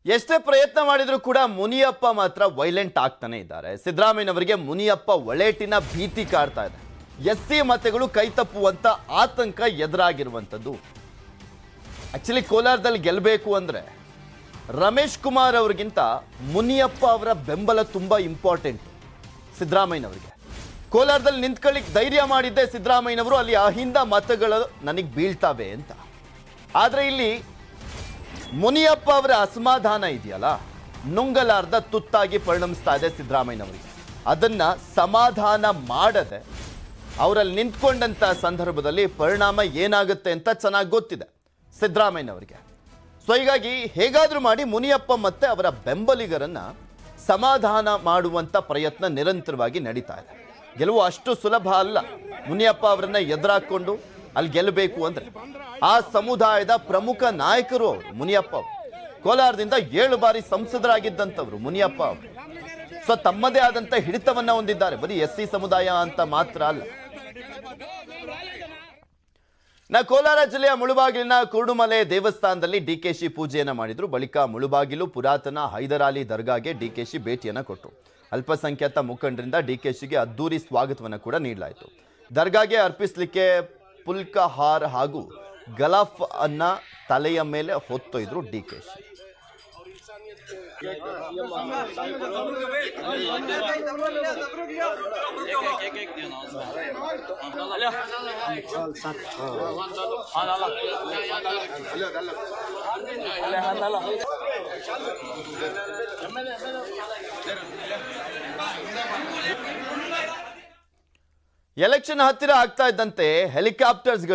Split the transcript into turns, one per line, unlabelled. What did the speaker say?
ಎಷ್ಟೇ ಪ್ರಯತ್ನ ಮಾಡಿದ್ರು ಕೂಡ ಮುನಿಯಪ್ಪ ಮಾತ್ರ ವೈಲೆಂಟ್ ಆಗ್ತಾನೆ ಇದ್ದಾರೆ ಸಿದ್ದರಾಮಯ್ಯನವರಿಗೆ ಮುನಿಯಪ್ಪ ಒಳೇಟಿನ ಭೀತಿ ಕಾಡ್ತಾ ಇದೆ ಎಸ್ ಸಿ ಮತಗಳು ಕೈತಪ್ಪುವಂತ ಆತಂಕ ಎದುರಾಗಿರುವಂಥದ್ದು ಆಕ್ಚುಲಿ ಕೋಲಾರದಲ್ಲಿ ಗೆಲ್ಲಬೇಕು ಅಂದ್ರೆ ರಮೇಶ್ ಕುಮಾರ್ ಅವ್ರಿಗಿಂತ ಮುನಿಯಪ್ಪ ಅವರ ಬೆಂಬಲ ತುಂಬಾ ಇಂಪಾರ್ಟೆಂಟ್ ಸಿದ್ದರಾಮಯ್ಯನವರಿಗೆ ಕೋಲಾರದಲ್ಲಿ ನಿಂತ್ಕೊಳ್ಳಿಕ್ ಧೈರ್ಯ ಮಾಡಿದ್ದೆ ಸಿದ್ದರಾಮಯ್ಯನವರು ಅಲ್ಲಿ ಅಹಿಂದ ಮತಗಳು ನನಗೆ ಬೀಳ್ತಾವೆ ಅಂತ ಆದ್ರೆ ಇಲ್ಲಿ ಮುನಿಯಪ್ಪ ಅವರ ಅಸಮಾಧಾನ ಇದೆಯಲ್ಲ ನುಂಗಲಾರ್ದ ತುತ್ತಾಗಿ ಪರಿಣಮಿಸ್ತಾ ಇದೆ ಸಿದ್ದರಾಮಯ್ಯನವರಿಗೆ ಅದನ್ನ ಸಮಾಧಾನ ಮಾಡದೆ ಅವರಲ್ಲಿ ನಿಂತ್ಕೊಂಡಂತ ಸಂದರ್ಭದಲ್ಲಿ ಪರಿಣಾಮ ಏನಾಗುತ್ತೆ ಅಂತ ಚೆನ್ನಾಗಿ ಗೊತ್ತಿದೆ ಸಿದ್ದರಾಮಯ್ಯನವರಿಗೆ ಸೊ ಹೀಗಾಗಿ ಹೇಗಾದ್ರೂ ಮಾಡಿ ಮುನಿಯಪ್ಪ ಮತ್ತೆ ಅವರ ಬೆಂಬಲಿಗರನ್ನ ಸಮಾಧಾನ ಮಾಡುವಂತ ಪ್ರಯತ್ನ ನಿರಂತರವಾಗಿ ನಡೀತಾ ಇದೆ ಗೆಲುವು ಅಷ್ಟು ಸುಲಭ ಅಲ್ಲ ಮುನಿಯಪ್ಪ ಅವರನ್ನ ಎದುರಾಕೊಂಡು ಅಲ್ಲಿ ಗೆಲ್ಲಬೇಕು ಅಂದ್ರೆ ಆ ಸಮುದಾಯದ ಪ್ರಮುಖ ನಾಯಕರು ಅವರು ಮುನಿಯಪ್ಪ ಅವರು ಕೋಲಾರದಿಂದ ಏಳು ಬಾರಿ ಸಂಸದರಾಗಿದ್ದಂಥವ್ರು ಮುನಿಯಪ್ಪ ಅವರು ಸೊ ತಮ್ಮದೇ ಆದಂತ ಹಿಡಿತವನ್ನ ಹೊಂದಿದ್ದಾರೆ ಬರೀ ಎಸ್ ಸಿ ಸಮುದಾಯ ಅಂತ ಮಾತ್ರ ಅಲ್ಲ ನಾ ಕೋಲಾರ ಜಿಲ್ಲೆಯ ಮುಳುಬಾಗಿಲಿನ ಕುರುಡುಮಲೆ ದೇವಸ್ಥಾನದಲ್ಲಿ ಡಿಕೆಶಿ ಪೂಜೆಯನ್ನ ಮಾಡಿದ್ರು ಬಳಿಕ ಮುಳುಬಾಗಿಲು ಪುರಾತನ ಹೈದರಾಲಿ ದರ್ಗಾಗೆ ಡಿಕೆಶಿ ಭೇಟಿಯನ್ನ ಕೊಟ್ಟರು ಅಲ್ಪಸಂಖ್ಯಾತ ಮುಖಂಡರಿಂದ ಡಿಕೆಶಿಗೆ ಅದ್ದೂರಿ ಸ್ವಾಗತವನ್ನ ಕೂಡ ನೀಡಲಾಯಿತು ದರ್ಗಾಗೆ ಅರ್ಪಿಸಲಿಕ್ಕೆ ಪುಲ್ಕ ಹಾರ್ ಹಾಗೂ ಗಲಾಫ್ ಅನ್ನ ತಲೆಯ ಮೇಲೆ ಹೊತ್ತೊಯ್ದ್ರು ಡಿಕೆಶಿ ಎಲೆಕ್ಷನ್ ಹತ್ತಿರ ಆಗ್ತಾ ಇದ್ದಂತೆ ಹೆಲಿಕಾಪ್ಟರ್ಸ್